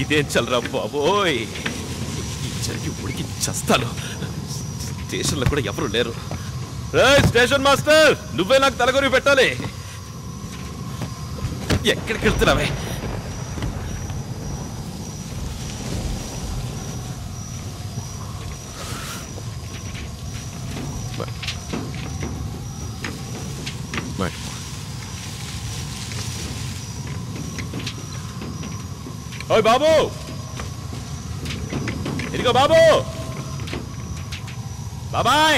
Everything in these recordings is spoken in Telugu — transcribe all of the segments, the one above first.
ఇదేం చల్లరా బాబోయ్ ఈ చలికి ఉడికి చస్తాను స్టేషన్లో కూడా ఎవరు లేరు రేయ్, స్టేషన్ మాస్టర్ నువ్వే నాకు తలగొరి పెట్టాలి ఎక్కడికి వెళ్తున్నావే Right. ఓయ్ బాబు ఇదిగో బాబు బాబాయ్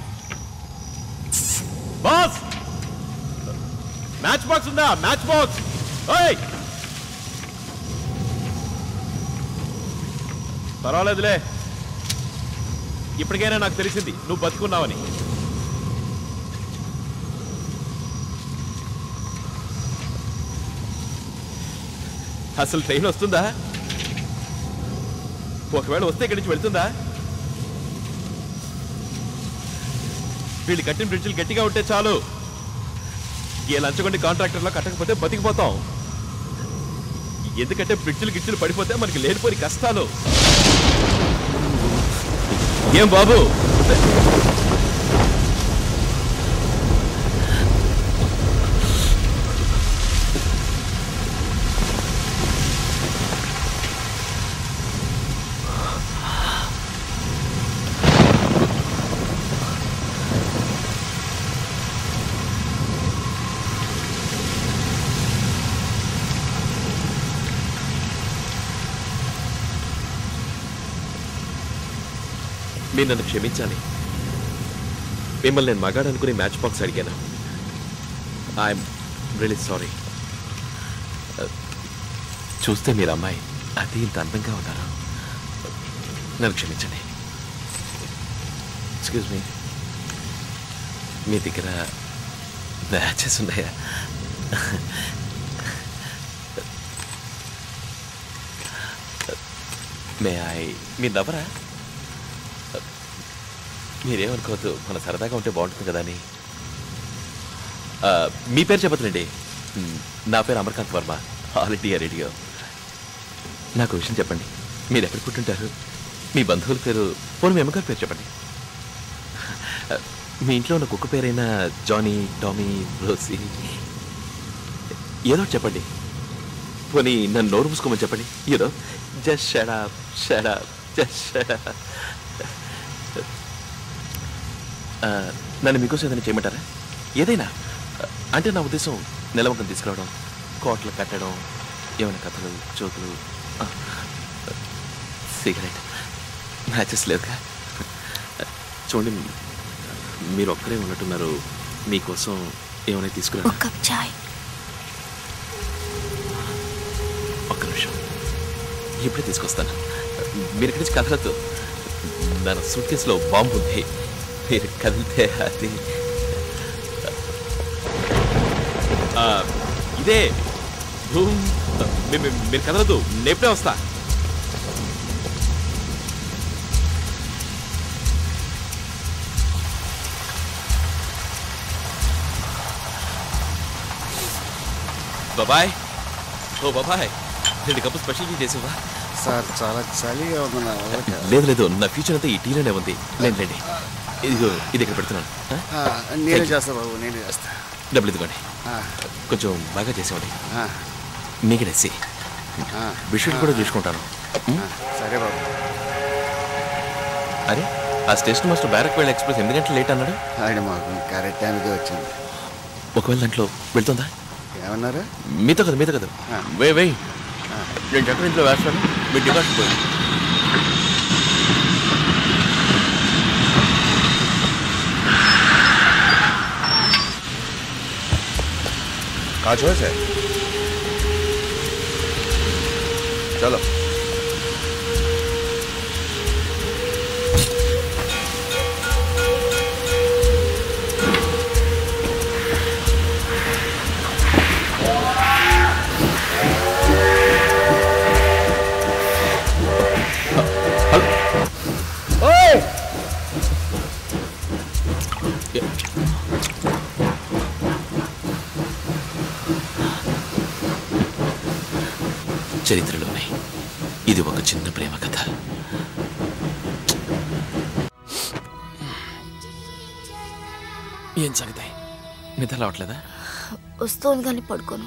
బాస్ మ్యాచ్ బాక్స్ ఉందా మ్యాచ్ బాక్స్ ఓయ్ పర్వాలేదులే ఇప్పటికైనా నాకు తెలిసింది నువ్వు బతుకున్నావని అసలు ట్రైన్ వస్తుందా ఒకవేళ వస్తే ఇక్కడి నుంచి వెళ్తుందా వీళ్ళు కట్టిన బ్రిడ్జిలు గట్టిగా ఉంటే చాలు ఈ లంచగొండి కాంట్రాక్టర్లో కట్టకపోతే బతికిపోతాం ఎందుకంటే బ్రిడ్జిలు గిడ్జిలు పడిపోతే మనకి లేనిపోని కష్టాలు ఏం బాబు మీరు నన్ను క్షమించాలి మిమ్మల్ని నేను మగాడు అనుకుని మ్యాచ్ బాక్స్ అడిగాను ఐఎమ్ రియలీ సారీ చూస్తే మీరు అమ్మాయి అది ఇంత అందంగా ఉన్నారు నన్ను క్షమించండి ఎక్స్క్యూజ్ మీ మీ దగ్గర మ్యాచెస్ ఉన్నాయా మే ఐ మీరు నవ్వరా మీరేమనుకోవద్దు మన సరదాగా ఉంటే బాగుంటుంది కదా అని ఆ, మీ పేరు చెప్పదులేండి మ్, నా పేరు Amarkant Varma All India Radio నాకు విషయం చెప్పండి మీరు ఎక్కడ పుట్టుంటారు మీ బంధువుల పేరు పోను మీ అమ్మగారి పేరు చెప్పండి ఆ, మీ ఇంట్లో ఉన్న కుక్క పేరైనా జానీ టామీ రోసీ ఏదో ఒకటి చెప్పండి పోనీ నన్ను నోరు మూసుకోమని చెప్పండి ఏదో జస్ట్ షడా షడా జస్ట్ షడా ఆ, నన్ను మీకోసం ఏదైనా చేయమంటారా ఏదైనా ఆ, అంటే నా ఉద్దేశం నిలవంకం తీసుకురావడం కోట్లు కట్టడం ఏమైనా కథలు జోకులు ఆ, సిగరెట్ మ్యాచెస్ లేవుగా చూడండి మీరు ఒక్కరే ఉన్నట్టున్నారు మీకోసం ఏమైనా తీసుకురా ఒక కప్ చాయ్ ఒక్క నిమిషం ఇప్పుడే తీసుకొస్తాను మీరు ఇక్కడి నుంచి కదలద్దు నా సూట్ కేసులో బాంబు ఉంది మీరు కదిలితే అది ఆ, ఇదే భూమ్. మీ- మీ- మీరు కదలదు నేపే వస్తా బాబాయ్ ఓ బాబాయ్ రెండు కప్పు స్పెషల్ టీ చేసేవా సార్ చాలా చలిగా ఉంది నా వల్ల కాదు. లేదు లేదు నా ఫ్యూచర్ అంతా ఈ టీలోనే ఉంది లేండి లేండి ఇదిగో ఇది ఇక్కడ పెడుతున్నాను ఆ? ఆ, నేనే చేస్తా బాబు నేనే చేస్తా డబ్బులు ఇదిగోండి ఆ, కొంచెం బాగా చేసేవాడి ఆ, మీకడేసి ఆ, బిషెట్ కూడా చూసుకుంటాను ఆ, సరే బాబు అరే ఆ స్టేషన్ మాస్టర్ బ్యారక్ వేళ ఎక్స్ప్రెస్ ఎనిమిది గంటలు లేట్ అన్నాడు ఆయన మాకు కరెక్ట్ టైంకి వచ్చింది ఒకవేళ దాంట్లో వెళ్తుందా ఏమన్నారు మీతో కదా మీతో కదా ఆ. వే వేయ్ ఆ, నేను చక్కెర ఇంట్లో వేస్తాను మీరు డిపాజిట్ పోయి काज हो है चलो చరిత్రలోనే ఇది ఒక చిన్న ప్రేమ కథ ఏం సంగతి నిద్ర రావట్లేదా వస్తుంది కానీ పడుకోను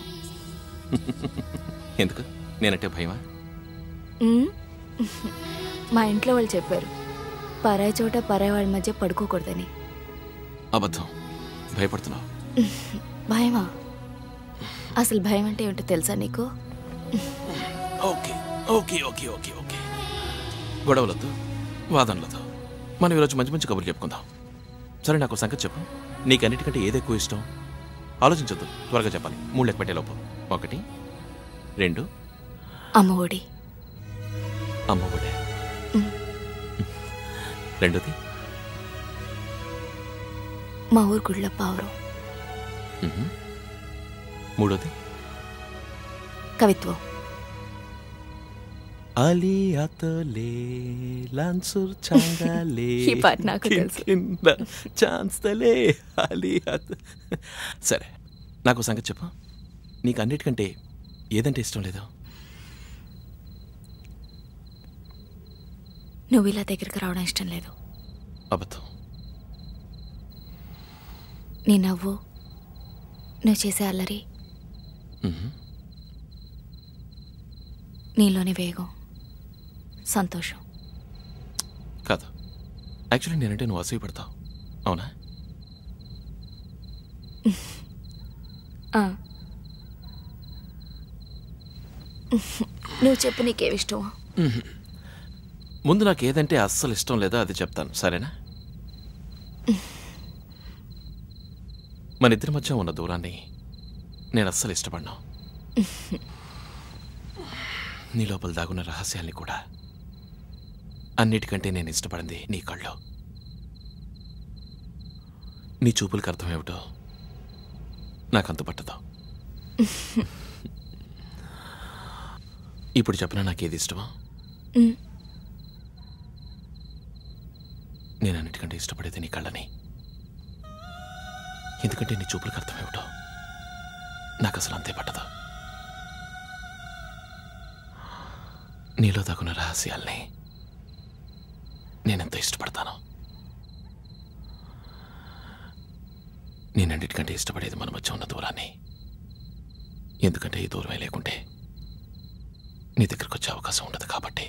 ఎందుకు నేనంటే భయమా ఉమ్. మా ఇంట్లో వాళ్ళు చెప్పారు పరాయి చోట పరాయి వాళ్ళ మధ్య పడుకోకూడదని అబద్ధం భయపడుతున్నావు భయమా అసలు భయం అంటే ఏమిటో తెలుసా నీకు okay okay okay okay okay గొడవలొద్దు వాదనలతో మనం ఈరోజు మంచి మంచి కబుర్లు చెప్పుకుందాం సరే నాకు సంగతి చెప్పు నీకు అన్నిటికంటే ఏది ఎక్కువ ఇష్టం ఆలోచించొద్దు త్వరగా చెప్పాలి మూడు లెక్క పెట్టేలోపు ఒకటి రెండు అమ్మ ఒడి అమ్మ ఒడే రెండోది మా ఊరు గుళ్ళ పావురం మ్మ్. మూడోది కవిత్వం అలీ అతలే లాన్సూర్ చాంగాలే ఈ పాట నాకు తెలుసు. కింద ఛాన్స్తలే అలీ అత సరే నాకు సంగతి చెప్పు నీకు అన్నిటికంటే ఏదంటే ఇష్టం లేదు నువ్వు ఇలా దగ్గరికి రావడం ఇష్టం లేదు అబద్ధం నీ నవ్వు నువ్వు చేసే అల్లరి మ్మ్. నీలోని వేగం సంతోషం కాదు యాక్చువల్లీ నేనంటే నువ్వు అసూయపడతావు అవునా ఆ. నువ్వు చెప్పు నీకేమిష్టమో ముందు నాకు ఏదంటే అస్సలు ఇష్టం లేదో అది చెప్తాను సరేనా మన ఇద్దరి మధ్య ఉన్న దూరాన్ని నేను అస్సలు ఇష్టపడ్డాను నీ లోపల దాగున్న రహస్యాల్ని కూడా అన్నిటికంటే నేను ఇష్టపడింది నీ కళ్ళు నీ చూపులకు అర్థమేమిటో నాకు అంతు పట్టదు ఇప్పుడు చెప్పినా నాకేది ఇష్టమా ఉమ్. నేను అన్నిటికంటే ఇష్టపడేది నీ కళ్ళని ఎందుకంటే నీ చూపులకు అర్థమేమిటో నాకు అసలు అంతే పట్టదు నీలో దాగున్న రహస్యాల్ని నేనెంత ఇష్టపడతాను నేనన్నిటికంటే ఇష్టపడేది మన మధ్య ఉన్న దూరాన్ని ఎందుకంటే ఈ దూరమే లేకుంటే నీ దగ్గరకు వచ్చే అవకాశం ఉండదు కాబట్టి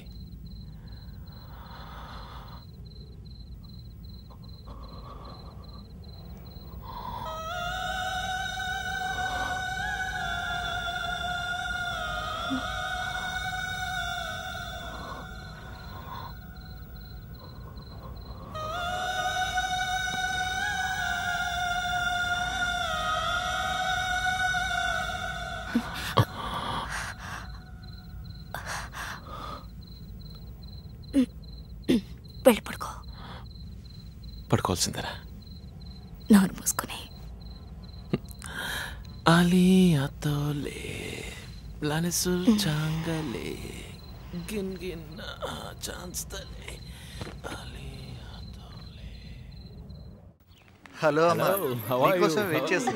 వెళ్ళి పడుకో పడుకోవాల్సిందేనా నోరు మూసుకొని Ali atole Planesul changale Gin gin chance tale Ali atole hello అమ్మా నీకోసం వెయిట్ చేస్తున్నా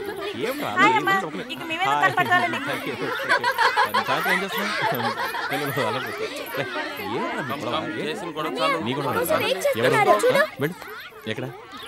ఎక్కడ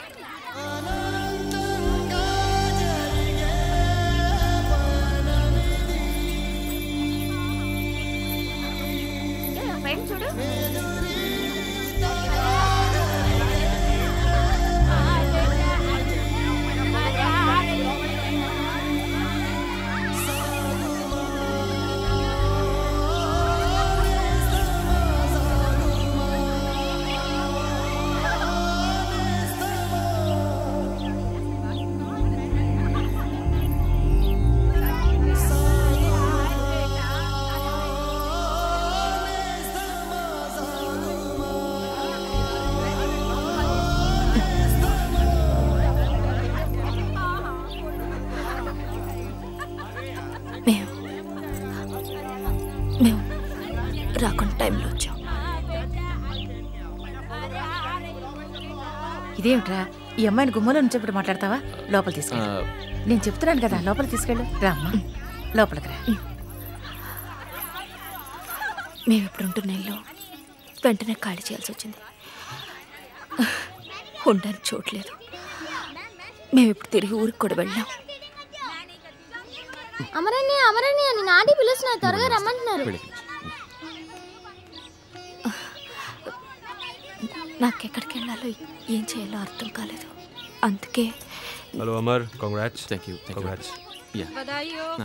మేము మేము రాకుండా టైంలో వచ్చాం ఇదేమిట్రా ఈ అమ్మాయిని గుమ్మలో నుంచి ఇప్పుడు మాట్లాడతావా లోపల తీసుకెళ్ళు నేను చెప్తున్నాను కదా లోపల తీసుకెళ్ళు రా అమ్మా లోపలికి రా మేము ఇప్పుడు ఉంటున్న ఇల్లు వెంటనే ఖాళీ చేయాల్సి వచ్చింది ఉండడానికి చోట్లేదు మేము ఇప్పుడు తిరిగి ఊరికి కూడా వెళ్ళాం అమరణ్య అమరణ్య నేను ఆడి పిలుస్తున్నారు త్వరగా రమ్మంటున్నారు వెళ్ళి నాకెక్కడికి వెళ్ళాలో ఏం చేయాలో అర్థం కాలేదు అందుకే hello Amar congrats thank you thank congrats you yeah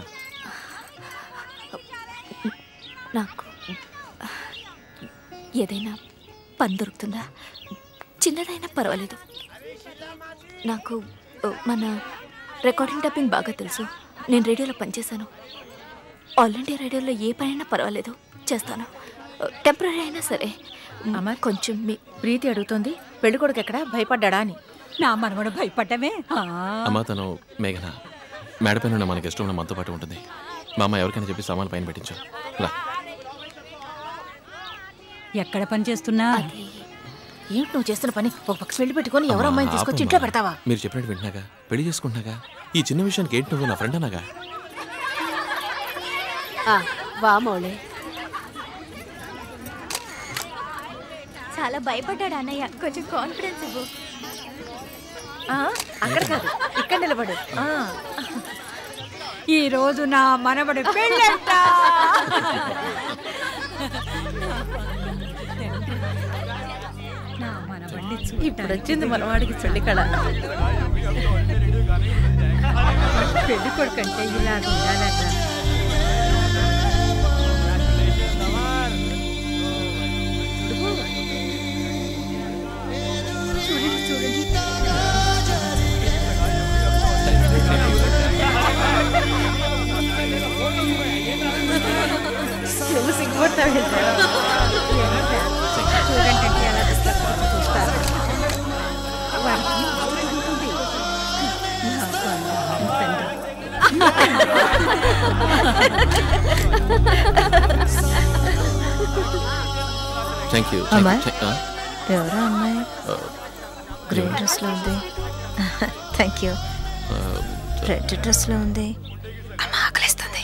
నాకు ఏదైనా పని దొరుకుతుందా చిన్నదైనా పర్వాలేదు నాకు ఆ, మన రికార్డింగ్ టైపింగ్ బాగా తెలుసు నేను రేడియోలో పనిచేశాను ఆల్ ఇండియా రేడియోలో ఏ పనైనా పర్వాలేదు చేస్తాను టెంపరీ అయినా సరే అమర్? కొంచెం మీ ప్రీతి అడుగుతోంది పెళ్లి కొడుకు ఎక్కడ భయపడ్డా అని నా మనవడు భయపడ్డమే ఆ. అమ్మ తను మేఘన మేడ పైన ఉన్న మనకి ఇష్టం ఉన్న మనతో పాటు ఉంటుంది మా అమ్మ ఎవరికైనా చెప్పి సామాన్ పైన పెట్టించు రా ఎక్కడ పని చేస్తున్నా అది ఏంటి నువ్వు చేస్తున్న పని ఒక పక్షి వెళ్ళి పెట్టుకొని ఎవరో అమ్మా, అమ్మాయిని తీసుకొచ్చి ఆపమ్మా. ఇంట్లో పెడతావా మీరు చెప్పినట్టు వింటున్నాగా పెళ్లి చేసుకుంటున్నాగా ఈ చిన్న విషయానికి ఏంటి నువ్వు నా ఫ్రెండ్ అన్నాగా వా మౌళే చాలా భయపడ్డాడు అన్నయ్య కొంచెం కాన్ఫిడెన్స్ ఇవ్వు ఆ, అక్కడ కాదు ఇక్కడ నిలబడు ఆ, ఈ రోజు నా మనవడు పెళ్ళంట నా మనవడిని ఇప్పుడు వచ్చింది మనవాడికి పెళ్లి కళ పెళ్లి కొడుకంటే ఇలా ఉండాలట చూడండి చూడండి నువ్వు సిగ్గుపడతావు చూడండి అంటే అలా డిస్టర్బ్ చూస్తారు వారికి ఉంటుంది. నా బంగారు తండ్రి. థ్యాంక్ యూ అమ్మా? థ్యాంక్ యూ ఎవరో అమ్మాయి గ్రీన్ డ్రెస్లో ఉంది థ్యాంక్ యూ రెడ్ డ్రెస్లో ఉంది అమ్మ ఆకలిస్తుంది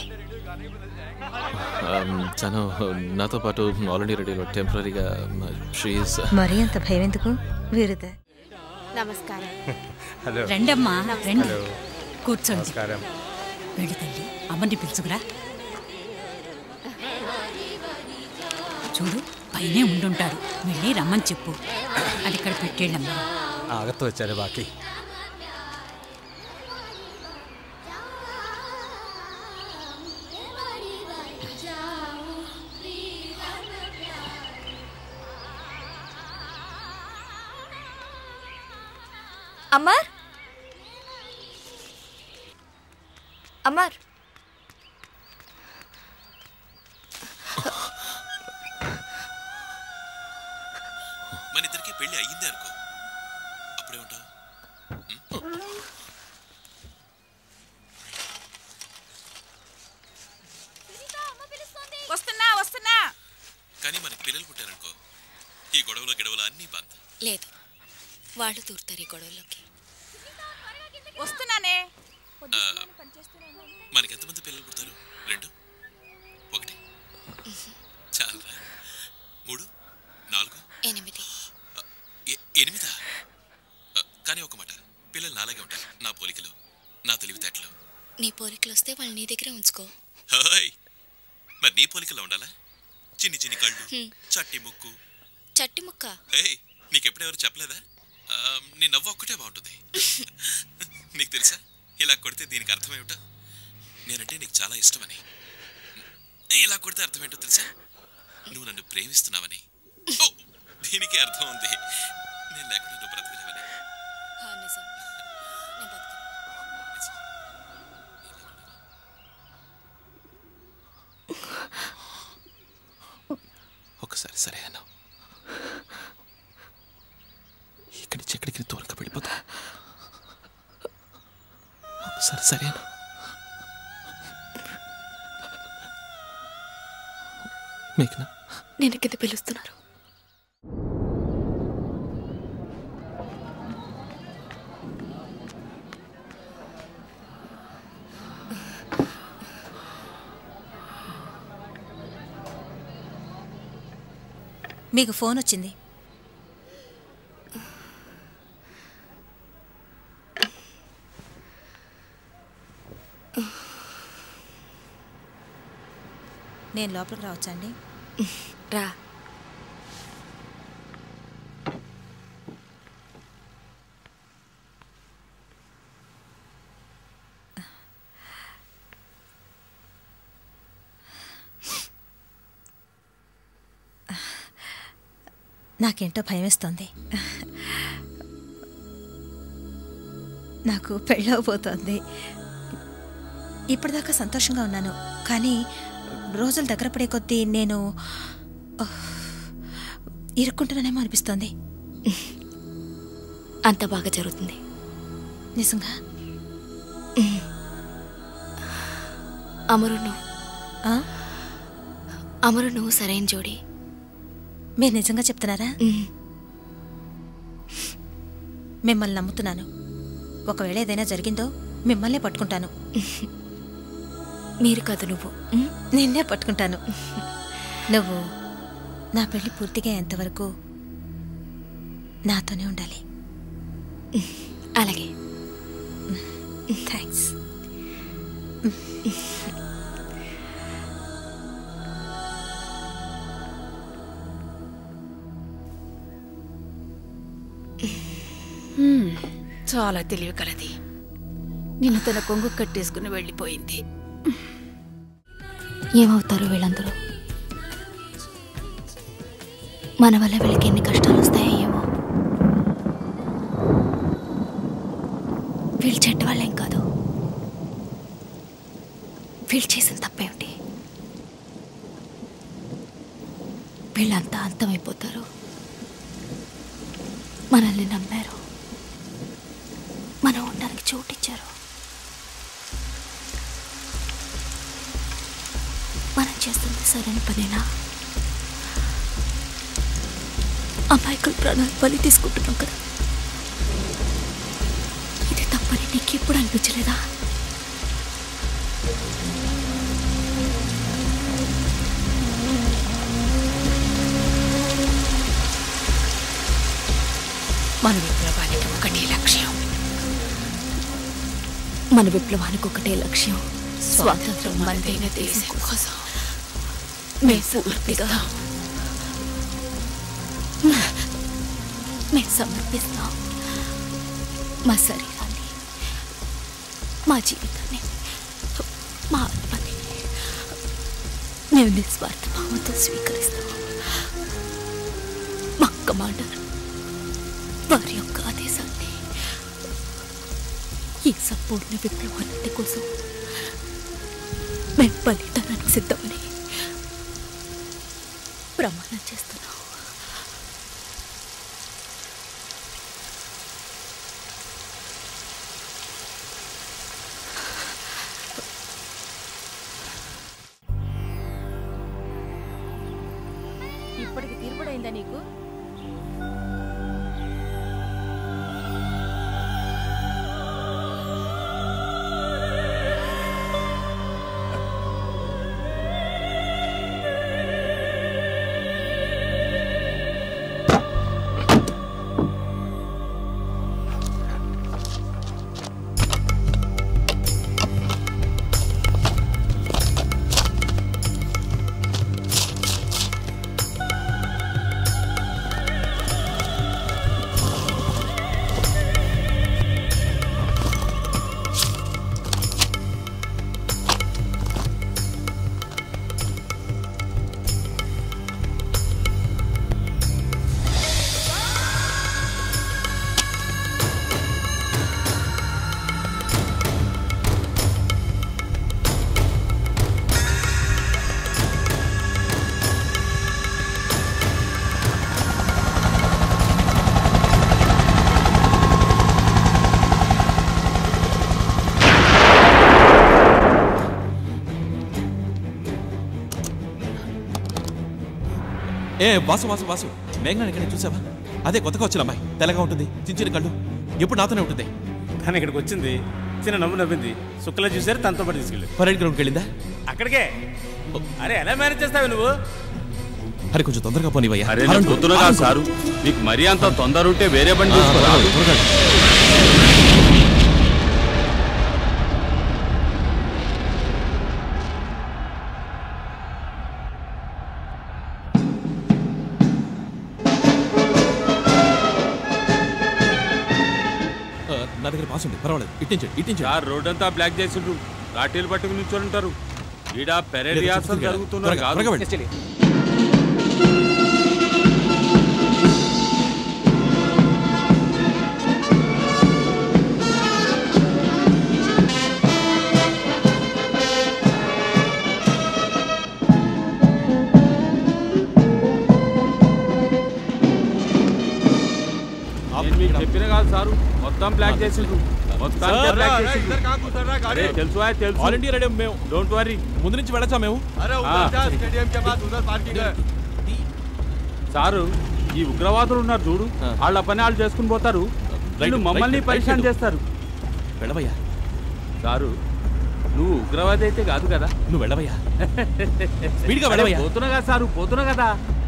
తను నాతో పాటు ఆల్రెడీ రెడీలో టెంపరీగా షీఈస్ మరీ అంత భయం ఎందుకు వీరిదే నమస్కారం హలో రండమ్మా రండి కూర్చోండి నమస్కారం వెళ్ళి తల్లి అమ్మని పిలుచుకురా చూడు పైనే ఉండుంటాడు వెళ్ళి రమ్మని చెప్పు అది ఇక్కడ పెట్టేళ్ళమ్మా ಆಗತ್ತು వచ్చారు బాకీ అమర్ అమర్ మన ఇద్దరికి పెళ్లి అయ్యిందే అనుకో అప్పుడే ఉంటావు వస్తున్నా వస్తున్నా కానీ మనకి పిల్లలు పుట్టారనుకో ఈ గొడవలో గొడవలు అన్నీ బంద్ లేదు వాళ్ళు దూరుతారు ఈ గొడవలోకి వస్తున్నానే మనకి ఎంతమంది పిల్లలు పుడతారు రెండు ఒకటి చాలరా మూడు నాలుగు ఎనిమిది ఆ, ఎ- ఎనిమిదా ఆ, కానీ ఒక మాట పిల్లలు నాలాగే ఉంటారు నా పోలికలు నా తెలివితేటలు నీ పోలికలు వస్తే వాళ్ళు నీ దగ్గరే ఉంచుకో హాయ్ మరి నీ పోలికలో ఉండాలా చిన్ని చిన్ని కళ్ళు చట్టి ముక్కు చట్టి ముక్క ఏయ్ నీకెప్పుడెవరు చెప్పలేదా ఆ, నీ నవ్వు ఒక్కటే బాగుంటుంది నీకు తెలుసా ఇలా కొడితే దీనికి అర్థం ఏమిటో నేనంటే నీకు చాలా ఇష్టమని ఇలా కొడితే అర్థం ఏంటో తెలుసా నువ్వు నన్ను ప్రేమిస్తున్నావని ఓ, దీనికి అర్థం ఉంది నేను లేకుండా నువ్వు బ్రతకలేవని నిజం నేను బతుకు ఒక్కసారి సరే అన్నావు ఇక్కడి నుంచి ఎక్కడికి దూరంగా వెళ్ళిపోతా ఒక్కసారి సరే అన్నా మేఘనా నేను కింద పిలుస్తున్నారు మీకు ఫోన్ వచ్చింది నేను లోపలికి రావచ్చండి రా నాకేంటో భయమేస్తోంది నాకు పెళ్ళవబోతోంది ఇప్పటిదాకా సంతోషంగా ఉన్నాను కానీ రోజులు దగ్గర పడే కొద్దీ నేను ఉహ్, ఇరుక్కుంటున్నానేమో అనిపిస్తోంది అంత బాగా జరుగుతుంది నిజంగా అమరు నువ్వు ఆ? అమరు నువ్వు సరైన జోడి మీరు నిజంగా చెప్తున్నారా ఉమ్. మిమ్మల్ని నమ్ముతున్నాను ఒకవేళ ఏదైనా జరిగిందో మిమ్మల్నే పట్టుకుంటాను మీరు కాదు నువ్వు ఉమ్? నిన్నే పట్టుకుంటాను నువ్వు నా పెళ్లి పూర్తిగా ఎంతవరకు నాతోనే ఉండాలి అలాగే థ్యాంక్స్ చాలా తెలివి కలది నిన్ను తన కొంగు కట్టేసుకుని వెళ్ళిపోయింది ఏమవుతారు వీళ్ళందరూ మన వల్ల వీళ్ళకి ఎన్ని కష్టాలు వస్తాయో ఏమో వీళ్ళు చెడ్డ వాళ్ళేం కాదు వీళ్ళు చేసిన తప్పేమిటి వీళ్ళంతా అంతమైపోతారు మనల్ని నమ్మారు మనం ఉండడానికి చోటిచ్చారు మనం చేస్తుంది సరైన పనేనా అమాయకుల ప్రాణాలు బలి తీసుకుంటున్నాం కదా ఇది తప్పని నీకు ఎప్పుడు అనిపించలేదా మన విప్లవానికి ఒకటే లక్ష్యం మన విప్లవానికి ఒకటే లక్ష్యం స్వాతంత్రం మనదైన దేశం కోసం మేము పూర్తిగా మేము సమర్పిస్తాం మా శరీరాన్ని మా జీవితాన్ని మా ఆత్మని మేము నిస్వార్థ భావంతో స్వీకరిస్తాం మా కమాండర్ వారి యొక్క ఆదేశాన్ని ఈ సంపూర్ణ విప్లవాన్నిటి కోసం మేము బలిదానానికి సిద్ధమని ప్రమాణం చేస్తున్నాం ఇప్పటికి తీర్పుడైందా నీకు ఏ వాసు వాసు వాసు మేఘనా ఇక్కడ చూసావా అదే కొత్తగా వచ్చిన అమ్మాయి తెల్లగా ఉంటుంది చించిన కళ్ళు ఎప్పుడు నాతోనే ఉంటుంది తను ఇక్కడికి వచ్చింది చిన్న నవ్వు నవ్వింది శుక్ల చూసారు తనతో పాటు తీసుకెళ్ళి పరేడ్ గ్రౌండ్కి వెళ్ళిందా అక్కడికే అరే ఎలా మేనేజ్ చేస్తావు నువ్వు అరే కొంచెం తొందరగా పోనివయ్యా అరే నేను పొద్దునగా సారు మీకు మరీ అంత తొందర ఉంటే వేరే బండి చూసుకోరా త్వరగా ఆ, నా దగ్గర పాస్ ఉంది పర్వాలేదు ఇట్టించండి ఇట్టించండి సార్ రోడ్ అంతా బ్లాక్ చేసిండ్రు లాఠీలు పట్టుకుని నిల్చొని ఉంటారు ఈడ పెరేడ్ లేదు, రిహార్సల్ చెప్తుంది కదా. జరుగుతున్నారు త్వరగా, కాదు త్వరగా వెళ్ళి. నేను మీకు చెప్పిన కాదు సారు మొత్తం బ్లాక్ చేసిండ్రు మొత్తం సార్, బ్లాక్ చేసిండ్రు అరే తెలుసు ఆ, తెలుసు ఆల్ ఇండియా రేడియో మేము డోంట్ వరీ ముందు నుంచి వెళ్ళచ్చా మేము సారు ఈ ఉగ్రవాదులు ఉన్నారు చూడు వాళ్ళ పని వాళ్ళు చేసుకుని పోతారు వీళ్ళు రైట్, మమ్మల్ని రైట్, పరిశాన్ రైట్. చేస్తారు వెళ్ళవయ్యా సారు నువ్వు ఉగ్రవాది అయితే కాదు కదా నువ్వు వెళ్ళవయ్యా స్పీడ్గా అరే, వెళ్ళవయ్యా పోతున్నా కదా సారు పోతున్నా కదా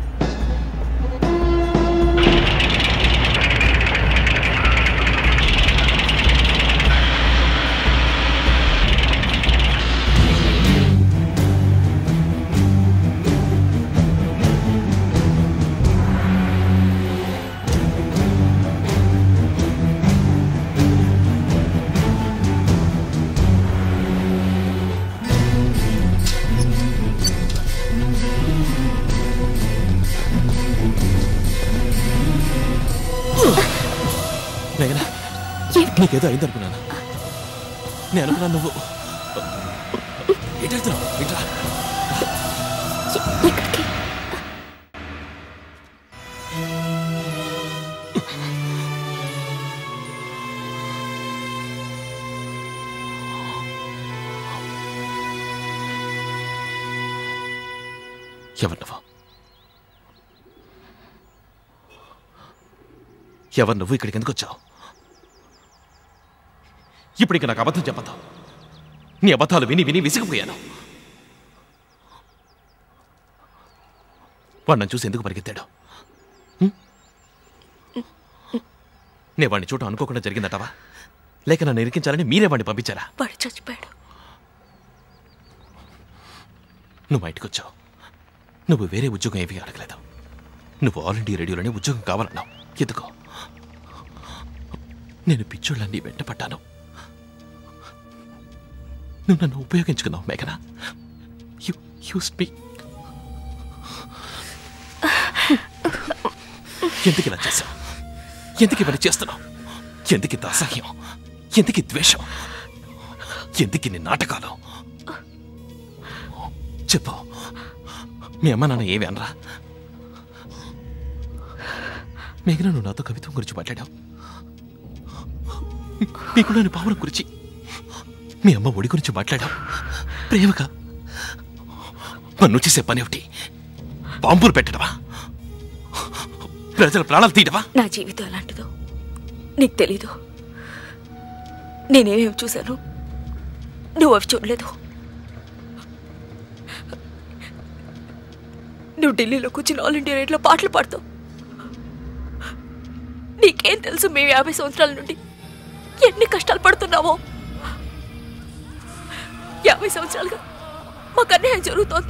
మేఘనా నీకేదో అయింది అనుకున్నాను నేను అనుకున్నాను నువ్వు ఎటు వెళ్తున్నావు ఇట్లా ఎవరు నువ్వు ఎవరు నువ్వు ఇక్కడికి ఎందుకు వచ్చావు ఇప్పుడు ఇక నాకు అబద్ధం చెప్పదు నీ అబద్ధాలు విని విని విసిగిపోయాను వాడు నన్ను చూసి ఎందుకు పరిగెత్తాడు హ్మ్? నేను వాడిని చూడటం అనుకోకుండా జరిగిందటవా లేక నన్ను ఇరికించాలని మీరే వాడిని పంపించారా వాడు చచ్చిపోయాడు నువ్వు మా ఇంటికి వచ్చావు నువ్వు వేరే ఉద్యోగం ఏమీ అడగలేదు నువ్వు ఆల్ ఇండియా రేడియోలోనే ఉద్యోగం కావాలన్నావు ఎందుకో నేను పిచ్చోళ్ళని వెంట పడ్డాను నువ్వు నన్ను ఉపయోగించుకున్నావు మేఘనా యు యూస్ మీ ఎందుకు ఇలా చేశావు ఎందుకు ఇవన్నీ చేస్తున్నావు ఎందుకు ఇంత అసహ్యం ఎందుకు ఈ ద్వేషం ఎందుకు ఇన్ని నాటకాలు చెప్పు మీ అమ్మ నాన్న ఏమి అనరా మేఘన నువ్వు నాతో కవిత్వం గురించి మాట్లాడావు నీకు నేను పావురం గురించి మీ అమ్మ ఒడి గురించి మాట్లాడావు ప్రేమగా నన్ను చేసే పని ఒకటి బాంబులు పెట్టడమా ప్రజల ప్రాణాలు తీయడమా నా జీవితం అలాంటిదో నీకు తెలీదు నేనేమేమి చూశాను నువ్వు అవి చూడలేదు నువ్వు ఢిల్లీలో కూర్చుని ఆల్ ఇండియా రేట్లో పాటలు పాడతావు నీకేం తెలుసు మేము యాభై సంవత్సరాల నుండి ఎన్ని కష్టాలు పడుతున్నావో యాభై సంవత్సరాలుగా మాకు అన్యాయం జరుగుతోంది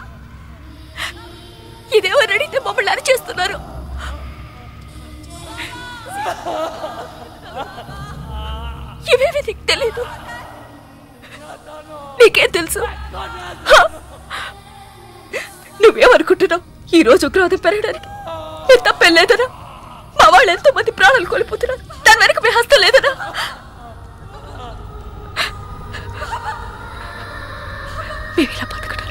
ఇదేమని అడిగితే మమ్మల్ని అరిచేస్తున్నారు ఇవేవి నీకు తెలీదు నీకేం తెలుసు హా? నువ్వేమనుకుంటున్నావు ఈ రోజు ఉగ్రవాదం పెరగడానికి నీ తప్పేం లేదనా మా వాళ్ళు ఎంతో మంది ప్రాణాలు కోల్పోతున్నారు దాని వెనక మీ హస్తం లేదనా మేము ఇలా బతకడం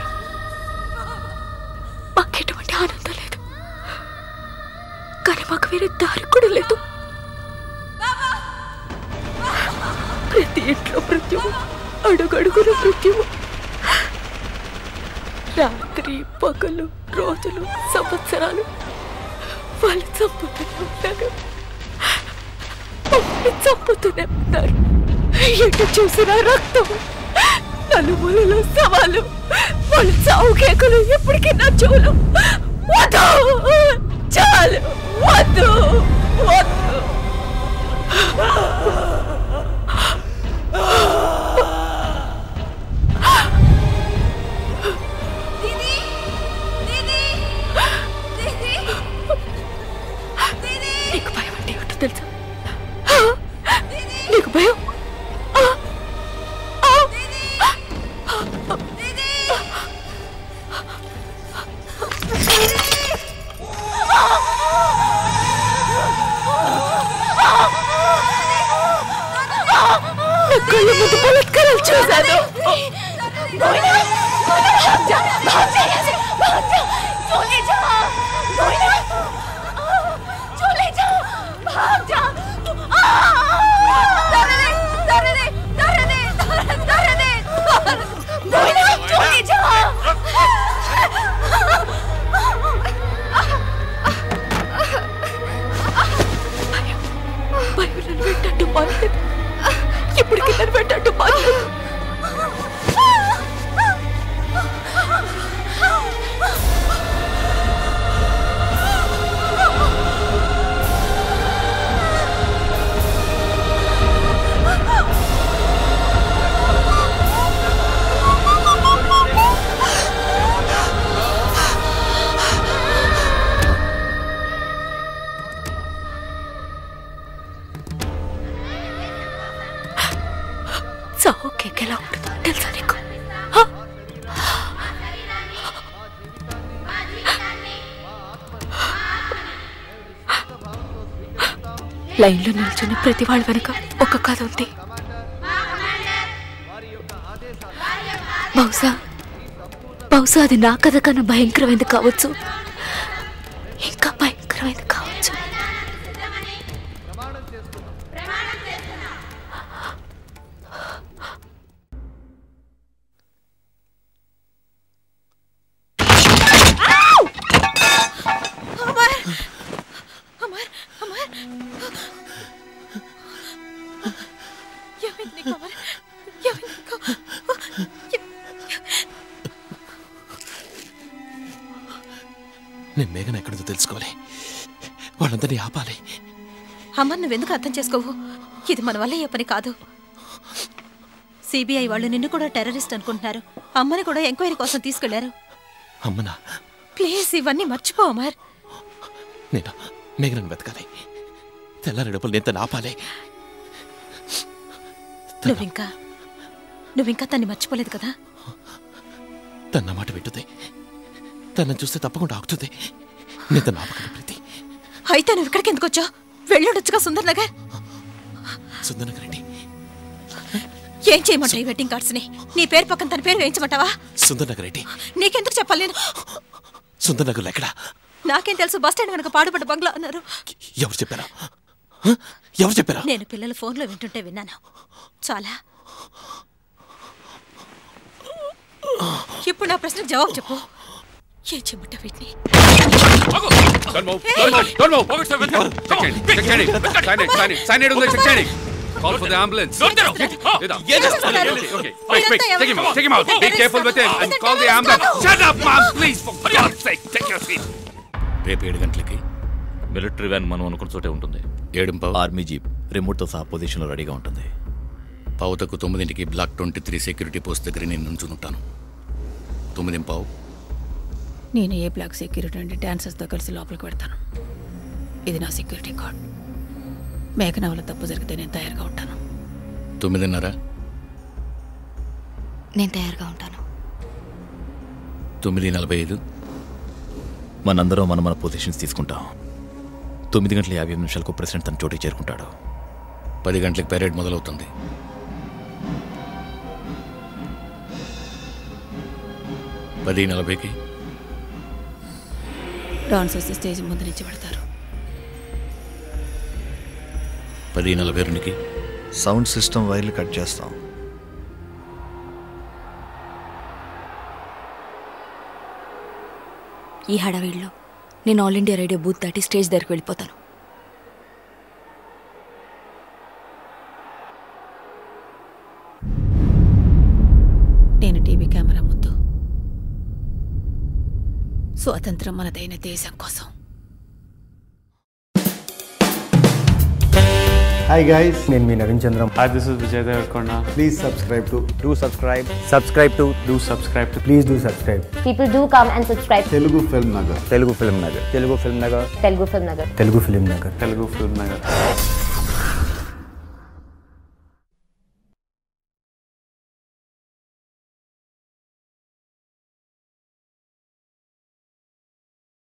మాకెటువంటి ఆనందం లేదు కానీ మాకు వేరే దారి కూడా లేదు ప్రతి ఇంట్లో మృత్యువు అడుగడుగున మృత్యువు రాత్రి పగలు రోజులు సంవత్సరాలు వాళ్ళు చంపుతూనే ఉన్నారు మమ్మల్ని చంపుతూనే ఉన్నారు ఎటు చూసినా రక్తం నలుమూలలో సవాలు వాళ్ళు చావు కేకలు ఎప్పటికీ నా చెవులు వద్దు చాలు వద్దు వద్దు నీకు భయం అంటే ఏమిటో తెలుసా నీకు భయం నా కళ్ళ ముందు బలత్కారాలు చూశాను నోయినా, నోయినా, భాగ్య, భాగ్య, భాగ్య, చోలే జా, నోయినా, చోలే జా, భాగ్య. ఆ! దొరదే, దొరదే, దొరదే, దొరదే, దొరదే. నోయినా, చోలే జా. భయం, భయం నన్ను వెంటాడు మానలేదు ఇప్పటికి నన్ను వెంటాడు మానలేదు చావు కేక్ ఎలా ఉంటుందో తెలుసా నీకు హ? లైన్లో నిల్చున్న ప్రతి వాళ్ళ వెనక ఒక కథ ఉంది బహుశా బహుశా అది నా కథ కన్నా భయంకరమైనది కావచ్చు ఇంకా భయంకరమైనది కావచ్చు అమర్ అమర్ అమర్ ఏమైంది నీకు అమర్ ఏమైంది నీకు నేను మేఘన ఎక్కడిదో తెలుసుకోవాలి వాళ్ళందరినీ ఆపాలి అమర్ నువ్వెందుకు అర్థం చేసుకోవు ఇది మన వల్ల అయ్యే పని కాదు సిబిఐ వాళ్ళు నిన్ను కూడా టెర్రరిస్ట్ అనుకుంటున్నారు అమ్మని కూడా ఎంక్వైరీ కోసం తీసుకెళ్లారు అమ్మనా ప్లీజ్ ఇవన్నీ మర్చిపో అమర్ నేను మేఘనను వెతకాలి తెల్లారి డబ్బులు నేను తను ఆపాలి నువ్వింకా నువ్వింకా తన్ని మర్చిపోలేదు కదా తన నా మాట వింటుంది తనను చూస్తే తప్పకుండా ఆగుతుంది నేను తను ఆపగలను ప్రీతి అయితే నువ్వు ఇక్కడికి ఎందుకు వచ్చావు వెళ్ళొడొచ్చుగా సుందర్ నగర్ సుందరనగర్ అండి ఏం చేయమంటావు ఈ వెడ్డింగ్ కార్డ్స్ ని నీ పేరు పక్కన తన పేరు వేయించమంటావా సుందరనగర్ ఏంటి నీకెందుకు చెప్పాలి నేను సుందరనగర్లో ఎక్కడా నాకేం తెలుసు బస్ స్టాండ్ వెనక పాడుపడ్డ బంగ్లా అన్నారు ఎవరు చెప్పారా హ? ఎవరు చెప్పారా నేను పిల్లలు ఫోన్లో వింటుంటే విన్నాను చాలా ఇప్పుడు నా ప్రశ్నకు జవాబు చెప్పు ఏం చెబుతా వీటిని Call for the ambulance. ఏం చేస్తున్నారు? మీరంతా ఎవరు? and call the ambulance. Shut up, mom, please, for God's sake, take your seat. రేపు ఏడు గంటలకి మిలిటరీ వ్యాన్ మనం అనుకున్న చోటే ఉంటుంది ఏడుంపావు ఆర్మీ జీప్ రిమోట్తో సహా పొజిషన్లో రెడీగా ఉంటుంది పావుతకు తొమ్మిదింటికి block twenty three security post దగ్గర నేను నుంచునుంటాను తొమ్మిదింపావు నేను ఏ బ్లాక్ సెక్యూరిటీ నుండి డాన్సర్స్తో కలిసి లోపలికి పెడతాను ఇది నా సెక్యూరిటీ కార్డ్ మేఘన వల్ల తప్పు జరిగితే నేను తయారుగా ఉంటాను తొమ్మిదిన్నర నేను తయారుగా ఉంటాను తొమ్మిది నలభై ఐదు మనందరం మనం మన పొజిషన్స్ తీసుకుంటాం తొమ్మిది గంటల యాభై ఎనిమిది నిమిషాలకు ప్రెసిడెంట్ తన చోటికి చేరుకుంటాడు పది గంటలకు పెరేడ్ మొదలవుతుంది పది నలభైకి డాన్సర్స్ స్టేజ్ ముందు నుంచి పెడతారు పది నలభై రెండుకి సౌండ్ సిస్టమ్ వైర్లు కట్ చేస్తాం ఈ హడావిడిలో నేను ఆల్ ఇండియా రేడియో బూత్ దాటి స్టేజ్ దగ్గరికి వెళ్ళిపోతాను నేను టీవీ కెమెరా ముందు స్వాతంత్రం మనదైన దేశం కోసం హాయ్ గైస్ నేను మీ Naveen Chandram hi this is Vijay Deverakonda please subscribe to do subscribe subscribe to do subscribe to please do subscribe People do come and subscribe. Telugu film Nagar Telugu film Nagar Telugu film Nagar Telugu Film Nagar. Telugu film Nagar Telugu film Nagar